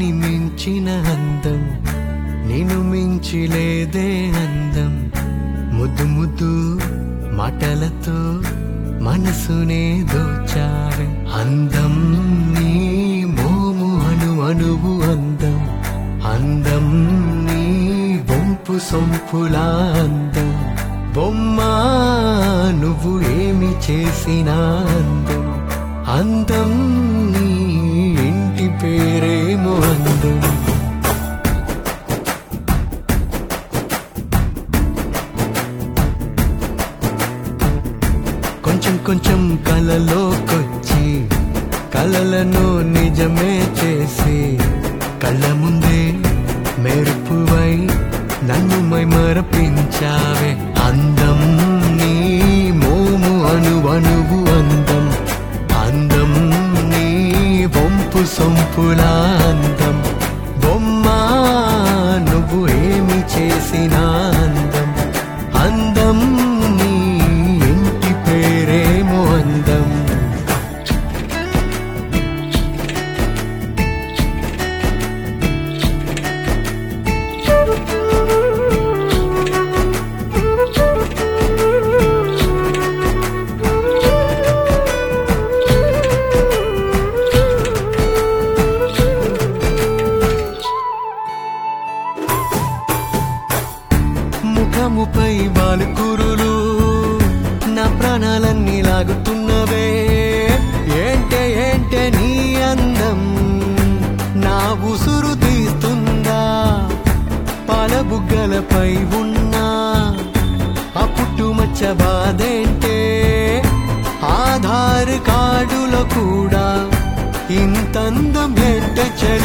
అందాన్ని మించిన అందం నేను మించి లేదే అందం ముద్దు ముద్దు మాటలతో మనసునే దోచావే అందం నీ మోము అను అణువు అందం అందం నీ వంపు సొంపులా అందం బొమ్మ నువ్వు ఏమి చేసినా అందం అందం నీ ఇంటి పేరేమో అందం కొంచెం కొంచెం కలలోకొచ్చి కలలను నిజమే చేసి కళ్ళ ముందే మెరుపువై నన్ను మై మరపించావే అందం నీ మోము అను అణువు అందం అందం నీ వంపు సొంపులా అందం బొమ్మ నువ్వు ఏమి చేసినా అందం అందం నీ ఇంటి పేరేమో అందం ముఖముపై వాలుకురులు నా ప్రాణాలన్నీ లాగుతున్నవే ఏంటే ఏంటే నీ అందం నా ఉసురు తీస్తుందా పాల బుగ్గలపై ఉన్నా ఆ పుట్టుమచ్చ బాధేంటే ఆధార్ కార్డులో కూడా ఇంతందం ఏంటే చెలి